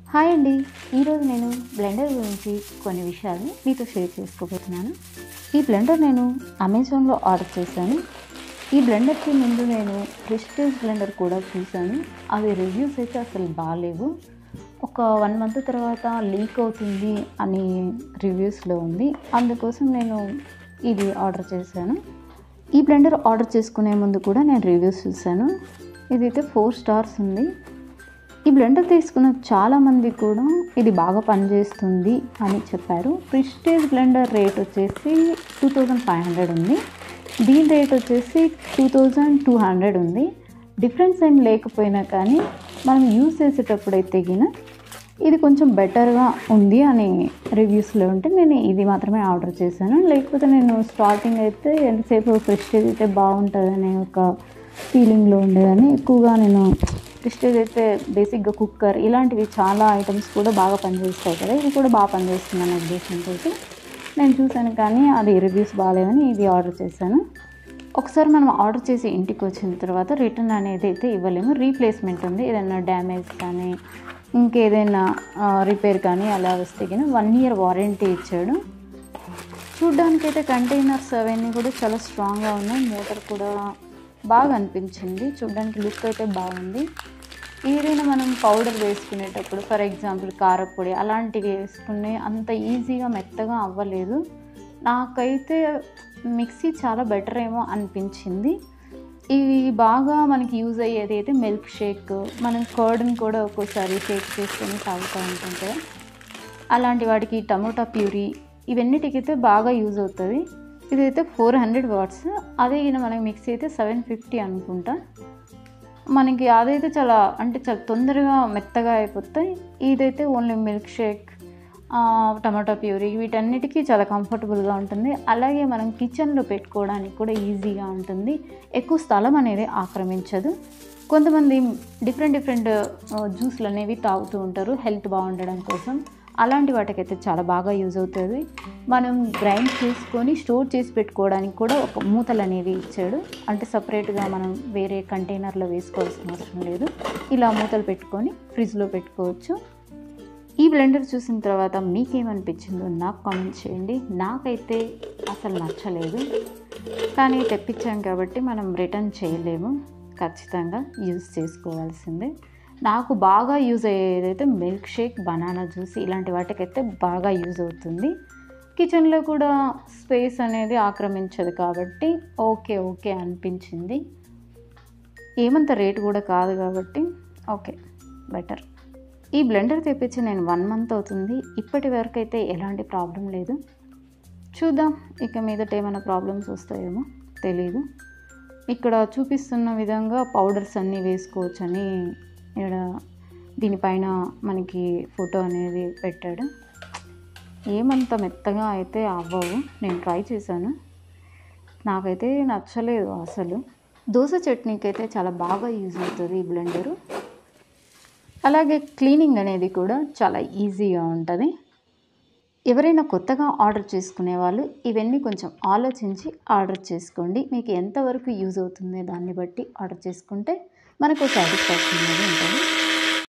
hi అండి ఈరోజు నేను బ్లెండర్ గురించి కొన్ని విషయాలు మీతో షేర్ చేసుకోబోతున్నాను ఈ బ్లెండర్ నేను అమెజాన్లో ఆర్డర్ చేశాను ఈ బ్లెండర్కి ముందు నేను ప్రెస్టేజ్ బ్లెండర్ కూడా చూశాను అవి రివ్యూస్ అయితే అసలు బాగాలేవు ఒక వన్ మంత్ తర్వాత లీక్ అవుతుంది అని రివ్యూస్లో ఉంది అందుకోసం నేను ఇది ఆర్డర్ చేశాను ఈ బ్లెండర్ ఆర్డర్ చేసుకునే ముందు కూడా నేను రివ్యూస్ చూశాను ఇదైతే ఫోర్ స్టార్స్ ఉంది ఈ బ్లెండర్ తీసుకున్న చాలామంది కూడా ఇది బాగా పనిచేస్తుంది అని చెప్పారు ప్రిస్టేజ్ బ్లెండర్ రేట్ వచ్చేసి టూ థౌజండ్ ఫైవ్ హండ్రెడ్ ఉంది దీని రేట్ వచ్చేసి టూ థౌజండ్ టూ హండ్రెడ్ ఉంది డిఫరెన్స్ ఏం లేకపోయినా కానీ మనం యూజ్ చేసేటప్పుడు అయితే గిన ఇది కొంచెం బెటర్గా ఉంది అని రివ్యూస్లో ఉంటే నేను ఇది మాత్రమే ఆర్డర్ చేశాను లేకపోతే నేను స్టార్టింగ్ అయితే ఎంతసేపు ప్రెస్టేజ్ అయితే బాగుంటుంది అనే ఒక ఫీలింగ్లో ఉండేదని ఎక్కువగా నేను ప్రెస్టేజ్ అయితే బేసిక్గా కుక్కర్ ఇలాంటివి చాలా ఐటమ్స్ కూడా బాగా పనిచేస్తాయి కదా ఇది కూడా బాగా పనిచేస్తుంది అనే ఉద్దేశంతో నేను చూశాను కానీ అది రివ్యూస్ బాగాలేవని ఇది ఆర్డర్ చేశాను ఒకసారి మనం ఆర్డర్ చేసి ఇంటికి వచ్చిన తర్వాత రిటర్న్ అనేది అయితే ఇవ్వలేము రీప్లేస్మెంట్ ఉంది ఏదైనా డ్యామేజ్ కానీ ఇంకేదైనా రిపేర్ కానీ అలా వస్తే కానీ వన్ ఇయర్ వారంటీ ఇచ్చాడు చూడ్డానికైతే కంటైనర్స్ అవన్నీ కూడా చాలా స్ట్రాంగ్గా ఉన్నాయి మోటార్ కూడా బాగా అనిపించింది చూడ్డానికి లుక్ అయితే బాగుంది ఏదైనా మనం పౌడర్ వేసుకునేటప్పుడు ఫర్ ఎగ్జాంపుల్ కారపొడి అలాంటివి వేసుకునే అంత ఈజీగా మెత్తగా అవ్వలేదు నాకైతే మిక్సీ చాలా బెటర్ ఏమో అనిపించింది ఇవి బాగా మనకి యూజ్ అయ్యేది అయితే మిల్క్ షేక్ మనం కర్డ్ని కూడా ఒక్కోసారి షేక్ చేసుకొని తాగుతూ ఉంటాం కదా అలాంటి వాటికి టమోటా ప్యూరీ ఇవన్నిటికైతే బాగా యూజ్ అవుతుంది ఇదైతే ఫోర్ హండ్రెడ్ వాట్స్ అదే ఈయన మనకి మిక్సీ అయితే సెవెన్ ఫిఫ్టీ అనుకుంటా మనకి అదైతే చాలా అంటే చాలా తొందరగా మెత్తగా అయిపోతాయి ఇదైతే ఓన్లీ మిల్క్ షేక్ టమాటా ప్యూరీ వీటన్నిటికీ చాలా కంఫర్టబుల్గా ఉంటుంది అలాగే మనం కిచెన్లో పెట్టుకోవడానికి కూడా ఈజీగా ఉంటుంది ఎక్కువ స్థలం అనేది ఆక్రమించదు కొంతమంది డిఫరెంట్ డిఫరెంట్ జ్యూస్లు అనేవి తాగుతూ ఉంటారు హెల్త్ బాగుండడం కోసం అలాంటి వాటికైతే చాలా బాగా యూజ్ అవుతుంది మనం గ్రైండ్ చేసుకొని స్టోర్ చేసి పెట్టుకోవడానికి కూడా ఒక మూతలు అనేవి ఇచ్చాడు అంటే సపరేట్గా మనం వేరే కంటైనర్లో వేసుకోవాల్సిన అవసరం లేదు ఇలా మూతలు పెట్టుకొని ఫ్రిడ్జ్లో పెట్టుకోవచ్చు ఈ బ్లెండర్ చూసిన తర్వాత మీకేమనిపించిందో నాకు కామెంట్ చేయండి నాకైతే అసలు నచ్చలేదు కానీ తెప్పించాం కాబట్టి మనం రిటర్న్ చేయలేము ఖచ్చితంగా యూజ్ చేసుకోవాల్సిందే నాకు బాగా యూజ్ అయ్యేదైతే మిల్క్ షేక్ బనానా జ్యూస్ ఇలాంటి వాటికైతే బాగా యూజ్ అవుతుంది కిచెన్లో కూడా స్పేస్ అనేది ఆక్రమించదు కాబట్టి ఓకే ఓకే అనిపించింది ఏమంత రేటు కూడా కాదు కాబట్టి ఓకే బెటర్ ఈ బ్లెండర్ తెప్పించి నేను వన్ మంత్ అవుతుంది ఇప్పటి వరకు అయితే ఎలాంటి ప్రాబ్లం లేదు చూద్దాం ఇక మీదట ఏమైనా ప్రాబ్లమ్స్ వస్తాయేమో తెలీదు ఇక్కడ చూపిస్తున్న విధంగా పౌడర్స్ అన్నీ వేసుకోవచ్చని ఇక్కడ దీనిపైన మనకి ఫోటో అనేది పెట్టాడు ఏమంత మెత్తగా అయితే అవ్వవు నేను ట్రై చేశాను నాకైతే నచ్చలేదు అసలు దోశ చట్నీకి అయితే చాలా బాగా యూజ్ అవుతుంది ఈ బ్లెండరు అలాగే క్లీనింగ్ అనేది కూడా చాలా ఈజీగా ఉంటుంది ఎవరైనా కొత్తగా ఆర్డర్ చేసుకునే వాళ్ళు ఇవన్నీ కొంచెం ఆలోచించి ఆర్డర్ చేసుకోండి మీకు ఎంతవరకు యూజ్ అవుతుంది దాన్ని బట్టి ఆర్డర్ చేసుకుంటే మనకు సాటిస్ఫాక్షన్ అనేది ఉంటుంది